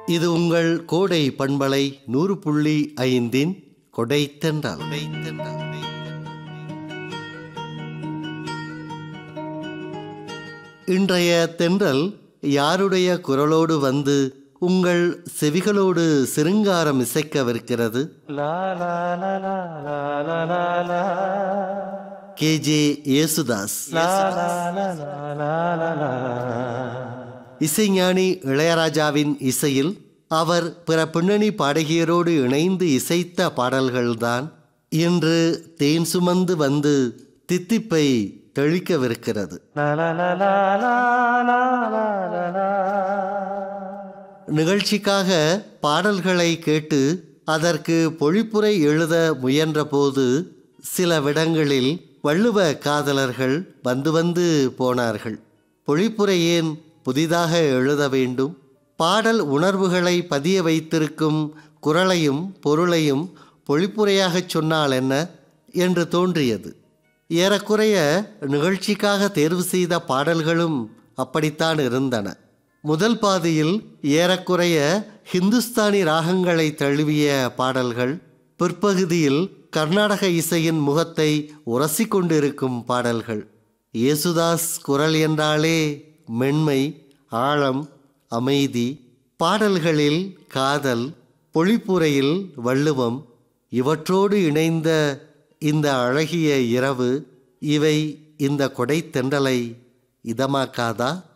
இது உங்கள் கோடை பண்பலை நூறு புள்ளி ஐந்தின் கொடை தென்றல் இன்றைய தென்றல் யாருடைய குரலோடு வந்து உங்கள் செவிகளோடு சிருங்காரம் இசைக்கவிருக்கிறது கே ஜே யேசுதாஸ் இசைஞானி இளையராஜாவின் இசையில் அவர் பிற பின்னணி பாடகியரோடு இணைந்து இசைத்த பாடல்கள்தான் இன்று தேன் சுமந்து வந்து தித்திப்பை தெளிக்கவிருக்கிறது நிகழ்ச்சிக்காக பாடல்களை கேட்டு அதற்கு பொழிப்புரை எழுத முயன்றபோது சில விடங்களில் வள்ளுவ காதலர்கள் வந்து வந்து போனார்கள் பொழிப்புரை ஏன் புதிதாக எழுத வேண்டும் பாடல் உணர்வுகளை பதிய வைத்திருக்கும் குரலையும் பொருளையும் பொழிப்புரையாகச் சொன்னால் என்ன என்று தோன்றியது ஏறக்குறைய நிகழ்ச்சிக்காக தேர்வு செய்த பாடல்களும் அப்படித்தான் இருந்தன முதல் பாதியில் ஏறக்குறைய ஹிந்துஸ்தானி ராகங்களை தழுவிய பாடல்கள் பிற்பகுதியில் கர்நாடக இசையின் முகத்தை உரசி கொண்டிருக்கும் பாடல்கள் இயேசுதாஸ் குரல் என்றாலே மென்மை ஆழம் அமைதி பாடல்களில் காதல் பொழிப்புரையில் வள்ளுவம் இவற்றோடு இணைந்த இந்த அழகிய இரவு இவை இந்த கொடை தென்றலை இதமாக்காதா